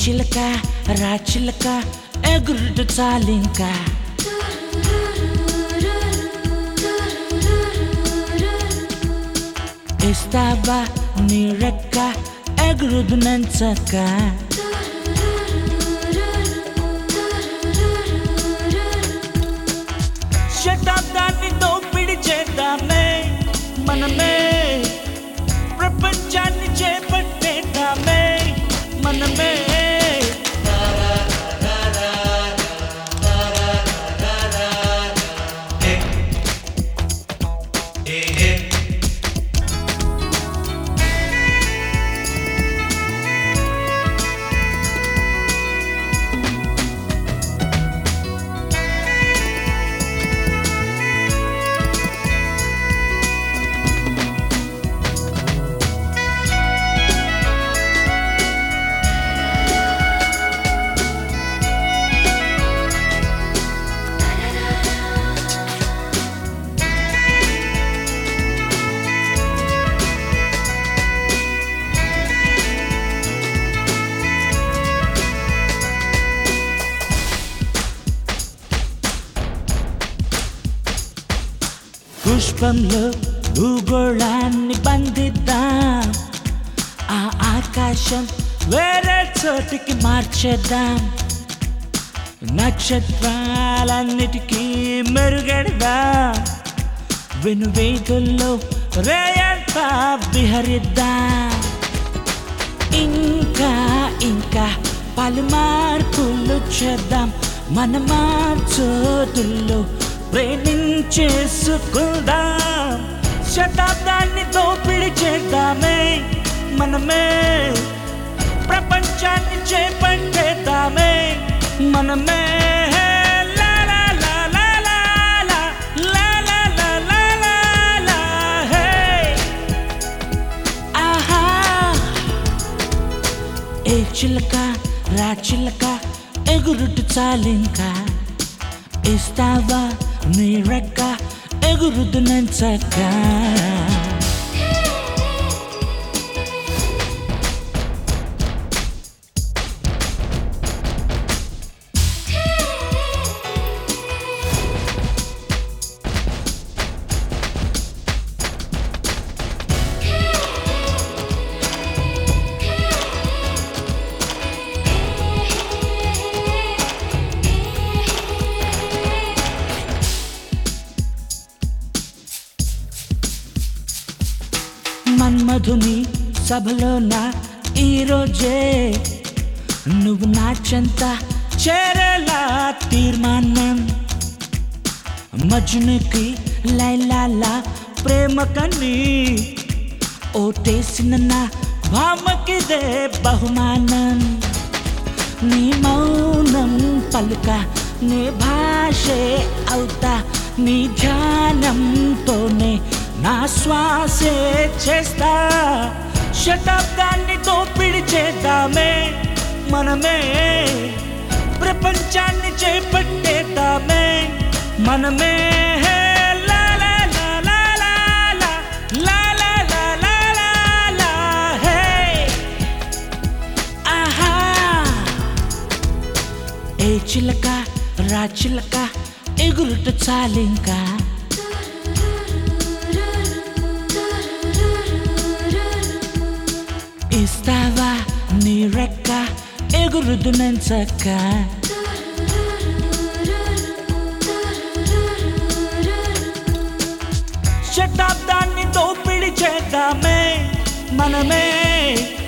చిలక రా చిలక ఎగురుట చాలింకా ఇస్తావా నీ రెక్క ఎగురుదు నంచక శతాబ్దాన్ని దోపిడి చేద్దామే మనమే ప్రపంచాన్ని చేపట్టేద్దామే మనమే పుష్పంలో భూగోళాన్ని బంధిద్దాం ఆ ఆకాశం వేరే చోటికి మార్చేద్దాం నక్షత్రాలన్నిటికీ మెరుగెడదాం వెనువేగుల్లో రేయంతా విహరిద్దాం ఇంకా ఇంకా పలు మార్పులు చేద్దాం మన మార్చోతుల్లో ప్రేమించేసుకుందాం శతాబ్దాన్ని దోపిడి చేద్దామే మనమే ప్రపంచాన్ని చేపట్టేద్దామే మనమే లా లా లా లా లా లా, లా లా లా లా లా లా, హే. ఆహా ఏ చిలక రా చిలక ఎగురుటు చాలింకా ఇస్తావా నీ రెక్క ఎగురుదు నంచక మన్మధుని సభలోన ఈరోజే నువ్వు నా చెంత చేరేలా తీర్మానం మజ్నుకి లైలాలా ప్రేమ కన్ని ఓటేసిన నా భామకిదే బహుమానం నీ మౌనం పలుక నీ భాషే అవుతా నీ ధ్యానంతోనే నా శ్వాసే చేస్తా శతాబ్దాన్ని దోపిడి చేద్దామే మనమే ప్రపంచాన్ని చేపట్టేద్దామే మనమే లా లా లా లా లా లా, లా లా లా లా లా లా, హే ఆహా ఏ చిలక రా చిలక ఎగురుట చాలింకా ఇస్తావా నీ రెక్క ఎగురుదు నంచక శతాబ్దాన్ని దోపిడి చేద్దామే మనమే